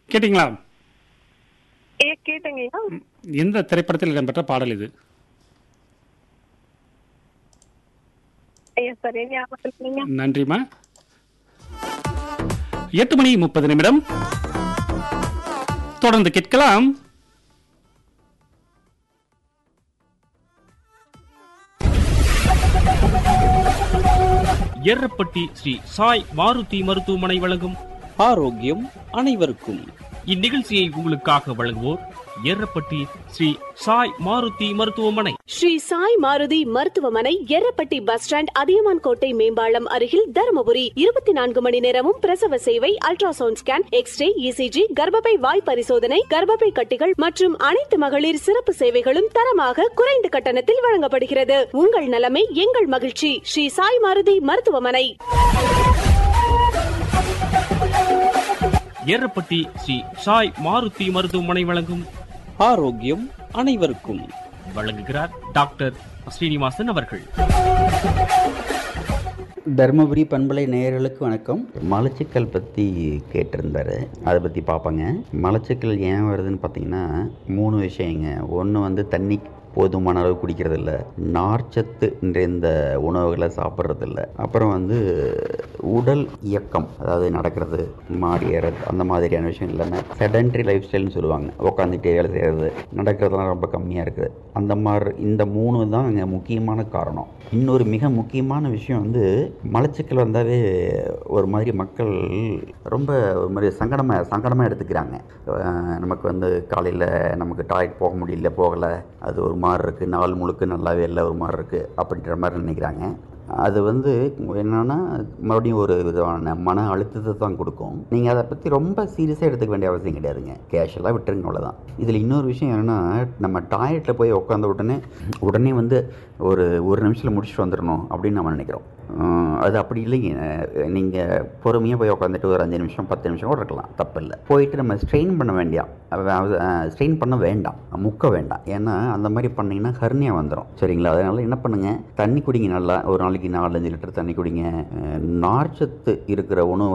கேட்டிங்களா ஏ கேட்டங்கய்யா ம், எந்த திரைப்படத்தில் இடம்பெற்ற பாடல் இது ஐயா சரி ஞாபகம் இல்லைங்க நன்றிம்மா எட்டு மணி முப்பது நிமிடம் தொடர்ந்து கேட்கலாம் எர்ரப்பட்டி ஸ்ரீ சாய் மாருதி மருத்துவமனை வழங்கும் ஆரோக்கியம் அனைவருக்கும் இந்நிகழ்ச்சியை உங்களுக்காக வழங்குவோர் எர்ரப்பட்டி ஸ்ரீ சாய் மாருதி மருத்துவமனை ஸ்ரீ சாய் மாருதி மருத்துவமனை எர்ரப்பட்டி பஸ் ஸ்டாண்ட் அதியமான் கோட்டை மேம்பாலம் அருகில் தருமபுரி இருபத்தி நான்கு மணி நேரமும் பிரசவ சேவை அல்ட்ராசவுண்ட் ஸ்கேன் எக்ஸ்ரே இசிஜி கர்ப்பப்பை வாய் பரிசோதனை கர்ப்பப்பை கட்டிகள் மற்றும் அனைத்து மகளிர் சிறப்பு சேவைகளும் தரமாக குறைந்த கட்டணத்தில் வழங்கப்படுகிறது உங்கள் நலமே எங்கள் மகிழ்ச்சி ஸ்ரீ சாய் மாருதி மருத்துவமனை எர்ரப்பட்டி ஸ்ரீ சாய் மாருதி மருத்துவமனை வழங்கும் ஆரோக்கியம் அனைவருக்கும் வழங்குகிறார் டாக்டர் ஸ்ரீனிவாசன் அவர்கள் தருமபுரி பண்பலை நேயர்களுக்கு வணக்கம் மலச்சிக்கல் பற்றி கேட்டிருந்தாரு அதை பற்றி பார்ப்போங்க மலச்சிக்கல் ஏன் வருதுன்னு பார்த்தீங்கன்னா மூணு விஷயங்க ஒன்று வந்து தண்ணி போதுமான அளவு குடிக்கிறதில்ல நார்ச்சத்து நிறைந்த உணவுகளை சாப்பிட்றதில்ல அப்புறம் வந்து உடல் இயக்கம் அதாவது நடக்கிறது மாடி ஏறது அந்த மாதிரியான விஷயம் இல்லாமல் செடன்ட்ரி லைஃப் ஸ்டைல்னு சொல்லுவாங்க உட்காந்துட்டே வேலை செய்கிறது நடக்கிறதுலாம் ரொம்ப கம்மியாக இருக்குது அந்த மாதிரி இந்த மூணு தான் இங்கே முக்கியமான காரணம் இன்னொரு மிக முக்கியமான விஷயம் வந்து மலச்சிக்கல் வந்தாவே ஒரு மாதிரி மக்கள் ரொம்ப ஒரு மாதிரி சங்கடமாக சங்கடமாக எடுத்துக்கிறாங்க அஹ் நமக்கு வந்து காலையில் நமக்கு டாய்லெட் போக முடியல போகலை அது ஒரு மாதிரி இருக்குது நாள் முழுக்க நல்லாவே இல்லை ஒரு மாதிரி இருக்குது அப்படின்ற மாதிரி நினைக்கிறாங்க அது வந்து என்னன்னா மறுபடியும் ஒரு விதமான மன அழுத்தத்தை தான் கொடுக்கும் நீங்கள் அதை பற்றி ரொம்ப சீரியஸாக எடுத்துக்க வேண்டிய அவசியம் கிடையாதுங்க கேஷுவலாக விட்டுருங்க அவ்வளோதான் இதில் இன்னொரு விஷயம் என்னென்னா நம்ம டாய்லெட்டில் போய் உட்காந்த உடனே உடனே வந்து ஒரு ஒரு நிமிஷத்தில் முடிச்சுட்டு வந்துடணும் அப்படின்னு நம்ம நினைக்கிறோம் அஹ் அது அப்படி இல்லைங்க நீங்கள் பொறுமையாக போய் உட்காந்துட்டு ஒரு அஞ்சு நிமிஷம் பத்து நிமிஷம் கூட இருக்கலாம் தப்பு இல்லை போயிட்டு நம்ம ஸ்ட்ரெயின் பண்ண வேண்டியாம் ஸ்ட்ரெயின் பண்ண வேண்டாம் முக்க வேண்டாம் ஏன்னா அந்த மாதிரி பண்ணிங்கன்னா ஹர்னியா வந்துடும் சரிங்களா அதனால் என்ன பண்ணுங்கள் தண்ணி குடிங்க நல்லா ஒரு நாளைக்கு நாலஞ்சு லிட்டர் தண்ணி குடிங்க அஹ் நார்ச்சத்து இருக்கிற உணவு